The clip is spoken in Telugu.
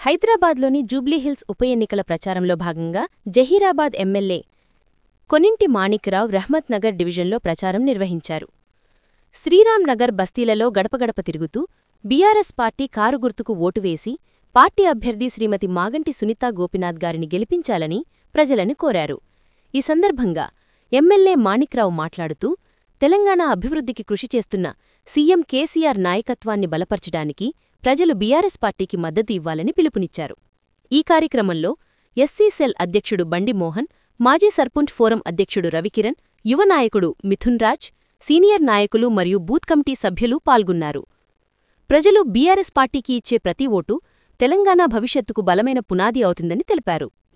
హైదరాబాద్లోని జూబ్లీహిల్స్ ఉప ఎన్నికల ప్రచారంలో భాగంగా జహీరాబాద్ ఎమ్మెల్యే కొనింటి మాణిక్రావు రహ్మత్ నగర్ డివిజన్లో ప్రచారం నిర్వహించారు శ్రీరామ్ నగర్ బస్తీలలో గడపగడప తిరుగుతూ బీఆర్ఎస్ పార్టీ కారు గుర్తుకు ఓటు వేసి పార్టీ అభ్యర్థి శ్రీమతి మాగంటి సునీతా గోపినాథ్ గారిని గెలిపించాలని ప్రజలను కోరారు ఈ సందర్భంగా ఎమ్మెల్యే మాణిక్రావు మాట్లాడుతూ తెలంగాణ అభివృద్ధికి కృషి చేస్తున్న సీఎం కేసీఆర్ నాయకత్వాన్ని బలపర్చడానికి ప్రజలు బీఆర్ఎస్ పార్టీకి మద్దతు ఇవ్వాలని పిలుపునిచ్చారు ఈ కార్యక్రమంలో ఎస్సీ సెల్ అధ్యక్షుడు బండి మోహన్ మాజీ సర్పంచ్ ఫోరం అధ్యక్షుడు రవికిరణ్ యువ నాయకుడు మిథున్ రాజ్ సీనియర్ నాయకులు మరియు బూత్ కమిటీ సభ్యులు పాల్గొన్నారు ప్రజలు బీఆర్ఎస్ పార్టీకి ఇచ్చే ప్రతి ఓటు తెలంగాణ భవిష్యత్తుకు బలమైన పునాది అవుతుందని తెలిపారు